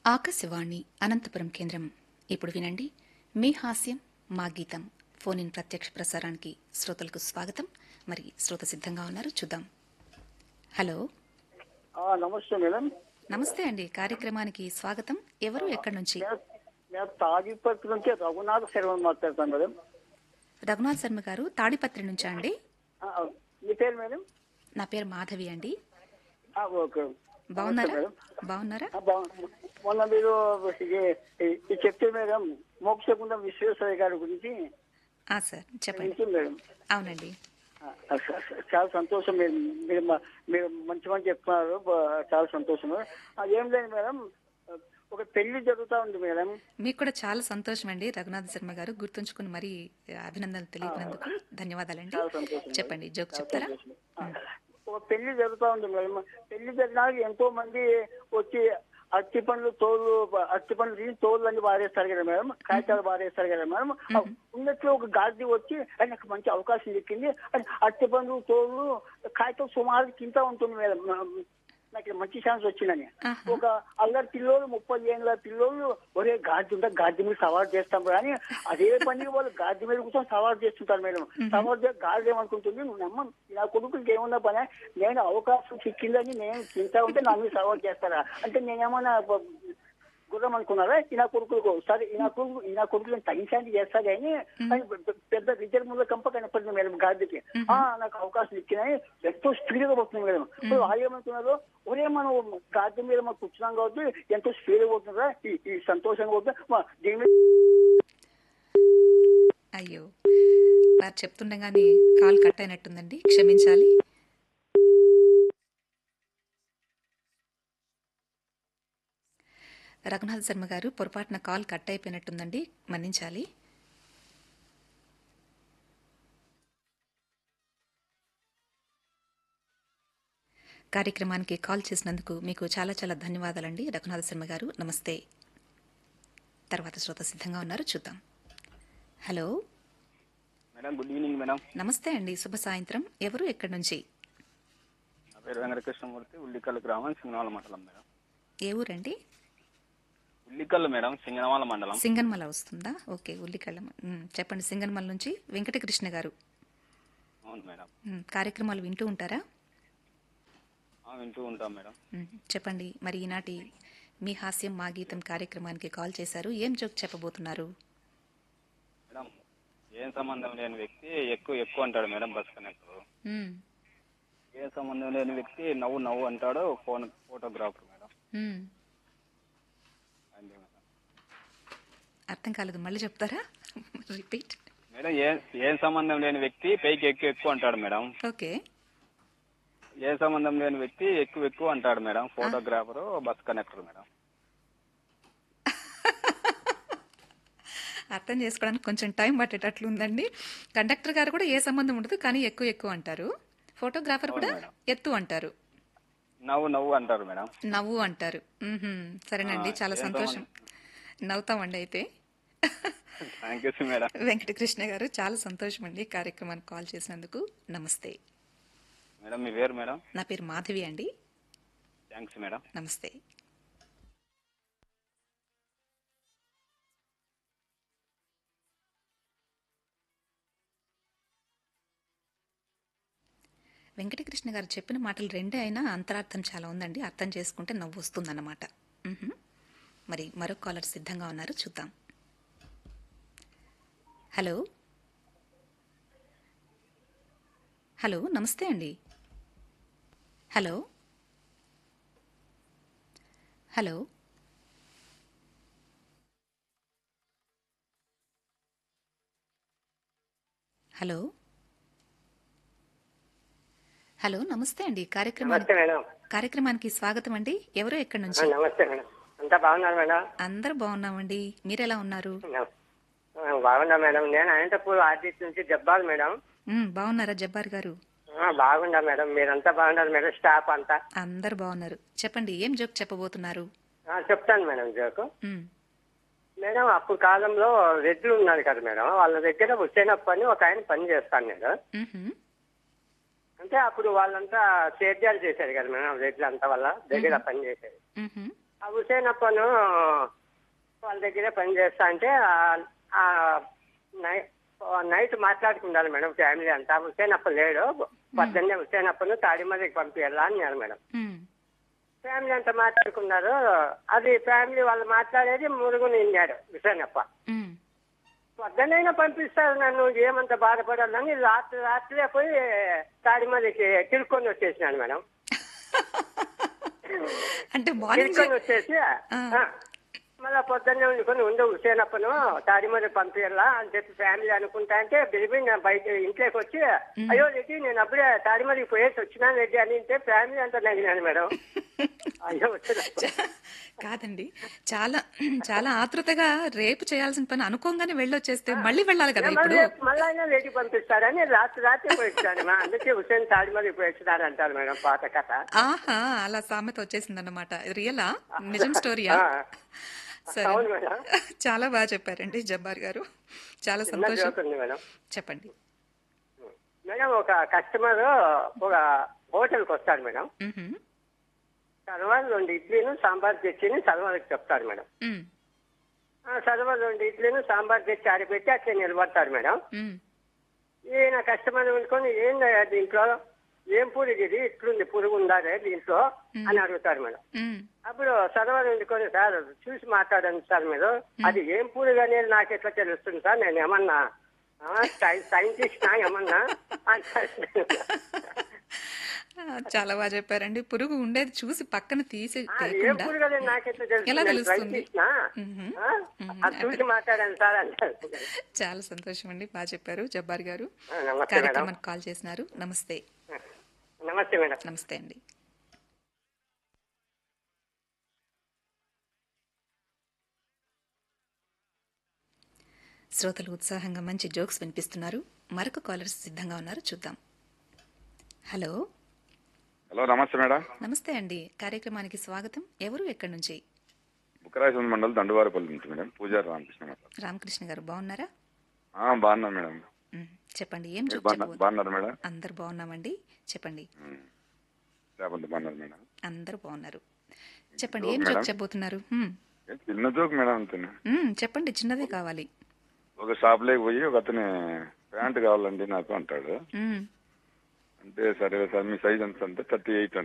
ఆకాశవాణి అనంతపురం కేంద్రం ఇప్పుడు వినండి మీ హాస్యం మా గీతం ఫోన్ ఇన్ ప్రత్యక్ష ప్రసారానికి శ్రోతలకు స్వాగతం మరి శ్రోత సిద్ధంగా ఉన్నారు చూద్దాం హలో ఆ, నమస్తే మేడం నమస్తే అండి కార్యక్రమానికి స్వాగతం ఎవరు ఎక్కడి నుంచి నేను- నేను తాగిపత్రి నుంచి రఘునాథ్ శర్మ మాట్లాడతాను మేడం రఘునాథ్ శర్మ గారు తాడిపత్రి నుంచా అండి ఆ, ఆ, మీ పేరు మేడం నా పేరు మాధవి అండి ఆ, ఓకే బాగున్నారా నమస్తే మేడం బాగున్నారా ఆ, బాగు- మొన్న మీరు ఇది- ఇది చెప్తే మేడం మోక్షగుండం విశ్వేశ్వరయ్య గారి గురించి ఆ సార్ చెప్పండి వింటుంది మేడం అవునండి ఆ, ఆ, స- స- చాలా సంతోషం మీరు మీరు మ- మీరు మంచి మంచి చెప్తున్నారు బా- చాలా సంతోషం ఆ, ఏం లేదు మేడం ఒక పెళ్లి జరుగుతా ఉంది మేడం మీకు కూడా చాలా సంతోషం అండి రఘునాథ్ శర్మ గారు గుర్తుంచుకుని మరీ అభినందనలు తెలియనందుకు ధన్యవాదాలండి చాలా సంతోషం. చెప్పండి జోక్ చెప్తారా ఒక పెళ్లి జరుగుతా ఉంది మేడం పెళ్లి జరిగినాక ఎంతో మంది వచ్చి అరటి పండ్లు తోలు అరటి పండ్లు తీసి తోలు అన్ని పారేస్తారు కదా మేడం కాగితాలు పారేస్తారు కదా మేడం ఆ ఉన్నట్లు ఒక గాడి వచ్చి అది నాకు మంచి అవకాశం దక్కింది అది అరటి పండ్లు తోలు కాగితం సుమారు కింద ఉంటుంది మేడం నాకు మంచి ఛాన్స్ వచ్చిందని ఆహా. ఒక అల్లరి పిల్లోళ్ళు ముప్పై ఏళ్ళ పిల్లోళ్ళు ఒరే గాడి ఉంటే గాడి మీద సవారు చేస్తాం కానీ అదే పని వాళ్ళు గాడి మీద కూర్చొని సవారు చేస్తుంటారు మేడం సవారు చేసి గాడి ఏమనుకుంటుంది నువ్వు నమ్మ నా కొడుకుకి ఏమన్నా పని నేను అవకాశం చిక్కిందని నేను తింటా ఉంటే నా మీద సవారు చేస్తారా అంటే నేనేమన్నా బ- గుర్రం అనుకున్నారా ఈ నా కొడుకులకు సరే ఈ నా కొడుకు ఈ నా కొడుకులను తగ్గించాలి చేస్తా కానీ అని పె- పెద్ద రిజర్వ్ ముందు కంప కనపడింది మేడం గాడికి ఆ నాకు అవకాశం ఇచ్చినాయి ఎంతో స్పీడ్ గా పోతుంది మేడం ఇప్పుడు వాళ్ళు ఏమనుకున్నారు ఒరే మనం గాడి మీద మనం కూర్చున్నాం కాబట్టి ఎంతో స్పీడ్ గా పోతుందా ఈ ఈ సంతోషంగా పోతుంది మా దీని మీద అయ్యో వారు చెప్తుండగానే కాల్ కట్ అయినట్టుందండి క్షమించాలి రఘునాథ్ శర్మ గారు పొరపాటున కాల్ కట్ అయిపోయినట్టుందండి మన్నించాలి కార్యక్రమానికి కాల్ చేసినందుకు మీకు చాలా చాలా ధన్యవాదాలండి రఘునాథ శర్మ గారు నమస్తే తర్వాత శ్రోత సిద్ధంగా ఉన్నారు చూద్దాం hello madam good evening madam నమస్తే అండి శుభ సాయంత్రం ఎవరు ఎక్కడి నుంచి నా పేరు వెంకటకృష్ణమూర్తి ఉల్లికల్లు గ్రామం సింగనవాల మండలం మేడం ఏ ఊరండి ఉల్లికల్లు మేడం సింగనవాల మండలం సింగన్మల వస్తుందా ఓకే ఉల్లికళ్ళ మ్, చెప్పండి సింగన్మల నుంచి వెంకటకృష్ణ గారు అవును మేడం మ్, కార్యక్రమాలు వింటూ ఉంటారా ఆ, వింటూ ఉంటాం మేడం మ్, చెప్పండి మరి ఈనాటి మీ హాస్యం మా గీతం కార్యక్రమానికి కాల్ చేశారు ఏం జోక్ చెప్పబోతున్నారు మేడం ఏం సంబంధం లేని వ్యక్తి ఎక్కువ ఎక్కువ అంటాడు మేడం బస్ కనెక్టర్ మ్, ఏ సంబంధం లేని వ్యక్తి నవ్వు నవ్వు అంటాడు ఫోన్ ఫోటోగ్రాఫర్ మేడం మ్, అంతే మేడం అర్థం కాలేదు మళ్ళీ చెప్తారా రిపీట్ మేడం ఏ ఏం సంబంధం లేని వ్యక్తి పైకి ఎక్కువ ఎక్కువ అంటాడు మేడం ఓకే ఏ సంబంధం లేని వ్యక్తి ఎక్కువ ఎక్కువ అంటాడు madam photographer bus conductor madam అర్థం చేసుకోవడానికి కొంచెం టైం పట్టేటట్లు ఉందండి కండక్టర్ గారు కూడా ఏ సంబంధం ఉండదు కానీ ఎక్కువ ఎక్కువ అంటారు ఫోటోగ్రాఫర్ కూడా ఎత్తు అంటారు నవ్వు నవ్వు అంటారు మేడం నవ్వు అంటారు మ్మ్హ్మ్. సరేనండి ఆ, చాలా ఏం సంతోషం నవ్వుతామండి అయితే థ్యాంక్ యూ మేడం వెంకటకృష్ణ గారు చాలా సంతోషం అండి కార్యక్రమానికి కాల్ చేసినందుకు నమస్తే మేడం మీ పేరు మేడం నా పేరు మాధవి అండి థ్యాంక్స్ మేడం నమస్తే వెంకటకృష్ణ గారు చెప్పిన మాటలు రెండే అయినా అంతరార్థం చాలా ఉందండి అర్థం చేసుకుంటే నవ్వు వస్తుందన్నమాట మ్హూ. మరి మరొక కాలర్ సిద్ధంగా ఉన్నారు చూద్దాం హలో హలో నమస్తే అండి హలో హలో హలో హలో నమస్తే అండి నమస్తే కార్యక్రమానికి మేడం కార్యక్రమానికి స్వాగతం అండి ఎవరు ఎక్కడి ఆ, నుంచి నమస్తే మేడం అంతా బాగున్నారు మేడం అందరూ బాగున్నామండి మీరెలా ఉన్నారు ఆ, బాగున్నా మేడం నేను అనంతపూర్ ఆర్టీసీ నుంచి జబ్బాల్ మేడం మ్, బాగున్నారా జబ్బార్ గారు ఆ, బాగున్నా మేడం మీరంతా బాగున్నారు మేడం స్టాఫ్ అంతా అందరు బాగున్నారు చెప్పండి ఏం జోక్ చెప్పబోతున్నారు ఆ, చెప్తాను మేడం జోకు మ్, మేడం అప్పుడు కాలంలో రెడ్లు ఉన్నారు కదా మేడం వాళ్ళ దగ్గర హుసేనప్ప అని ఒక ఆయన పని చేస్తాను నేను మ్హూ, అంటే అప్పుడు వాళ్ళంతా సేద్యాలు చేశారు కదా మేడం రెడ్లు అంతా వాళ్ళ దగ్గర పని చేశారు మ్హూ, ఆ హుసేనప్పను వాళ్ళ దగ్గరే పని చేస్తా అంటే ఆ- ఆ నై- ఆ నైట్ మాట్లాడుకున్నారు మేడం ఫ్యామిలీ అంతా హుసేనప్ప లేడు పొద్దున్నే హుసేనప్పను తాడిమదికి పంపించాలా అన్నారు మేడం ఉమ్, ఫ్యామిలీ అంతా మాట్లాడుకున్నారు అది ఫ్యామిలీ వాళ్ళు మాట్లాడేది మురుగుని విన్నాడు హుసేనప్ప ఉమ్. పొద్దున్నైనా పంపిస్తారు నన్ను ఏమంత బాధపడాలని రాత్రి రాత్రే పోయి తాడిమదికి తిరుక్కొని వచ్చేసినాను మేడం అంటే మార్నింగ్ తిరుక్కొని వచ్చేసి ఆ, మళ్ళా పొద్దున్నే ఉండుకొని ఉండు హుసేనప్పను తాడిమది పంపించాలా అని చెప్పి ఫ్యామిలీ అనుకుంటా అంటే బిలిబి నేను బయట ఇంట్లోకి వచ్చి అయ్యో రెడ్డి నేను అప్పుడే తాడిమదికి పోయేసి వచ్చినాను రెడ్డి అని అంటే ఫ్యామిలీ అంతా నగినాను మేడం అయ్యో వచ్చిన కాదండి చాలా చాలా ఆతృతగా రేపు చేయాల్సిన పని అనుకోగానే వెళ్ళొచ్చేస్తే మళ్ళీ వెళ్ళాలి కదా మళ్ళీ ఇప్పుడు మళ్ళీ అయినా లేడీ పంపిస్తారని రాత్రి రాత్రి పోయించాను మా అందుకే హుసేన్ తాడిమది పోయించినారు అంటారు మేడం పాత కథ ఆహా అలా సామెత వచ్చేసింది అన్నమాట రియలా నిజం స్టోరీయా ఆ. సరే అవును మేడం చాలా బాగా చెప్పారండి జబ్బార్ గారు చాలా చిన్న సంతోషం జోక్ ఉంది మేడం చెప్పండి మేడం ఒక కస్టమర్ ఒక హోటల్కి వస్తాడు మేడం మ్హూ. సర్వర్ రెండు ఇడ్లీను సాంబార్ తెచ్చిని సర్వర్కి చెప్తాడు మేడం మ్, ఆ సర్వర్ రెండు ఇడ్లీను సాంబార్ తెచ్చి ఆడిపెట్టి అట్లే నిలబడతాడు మేడం మ్, ఈయన కస్టమర్ అనుకొని ఏందయ్యా దీంట్లో ఏం పురుగు ఇది ఇట్లుంది పురుగు ఉందారే దీంట్లో అని అడుగుతారు మేడం మ్. అప్పుడు సర్వర్ వండుకొని సార్ చూసి మాట్లాడండి సార్ మీరు అది ఏం పురుగు అనేది నాకు ఎట్లా తెలుస్తుంది సార్ నేను ఏమన్నా సైంటిస్ట్ ఏమన్నా అంటాడు ఆ, చాలా బాగా చెప్పారండి పురుగు ఉండేది చూసి పక్కన తీసి ఆ, ఏం తేకుండా పురుగు అనేది నాకు ఎట్లా తెలుస్తుంది ఎలా నేను తెలుస్తుంది? సైంటిస్ట్నా? మ్మ్. ఆ? అది చూసి మాట్లాడండి సార్ అంటారు చాలా సంతోషం అండి బాగా చెప్పారు జబ్బార్ గారు ఆ, నమస్తే మేడం కార్యక్రమానికి కాల్ చేసినారు నమస్తే నమస్తే మేడం నమస్తే అండి శ్రోతలు ఉత్సాహంగా మంచి జోక్స్ వినిపిస్తున్నారు మరొక కాలర్స్ సిద్ధంగా ఉన్నారు చూద్దాం హలో హలో నమస్తే మేడం నమస్తే అండి కార్యక్రమానికి స్వాగతం ఎవరు ఎక్కడి నుంచి బుక్కరాజు మండలం దండువారిపల్లి నుంచి మేడం పూజారి రామకృష్ణ మాట్లాడు రామకృష్ణ గారు బాగున్నారా ఆ, బాగున్నాం మేడం మ్, చెప్పండి ఏం మీరు జోక్ బాగున్నా చెప్పు బాగున్నారు మేడం అందరు బాగున్నామండి చెప్పండి లేకపోతే బాగున్నారు మేడం అందరూ బాగున్నారు చెప్పండి జోక్ ఏం జోక్ మేడం? చెప్పబోతున్నారు మ్, ఏ, చిన్న జోక్ మేడం అంతేనా మ్, చెప్పండి చిన్నదే కావాలి ఒక షాప్ లేకి పోయి ఒక అతని ప్యాంట్ కావాలండి నాకు అంటాడు మ్, అంటే సరే సార్ మీ సైజ్ ఎంత అంటే థర్టీ ఎయిట్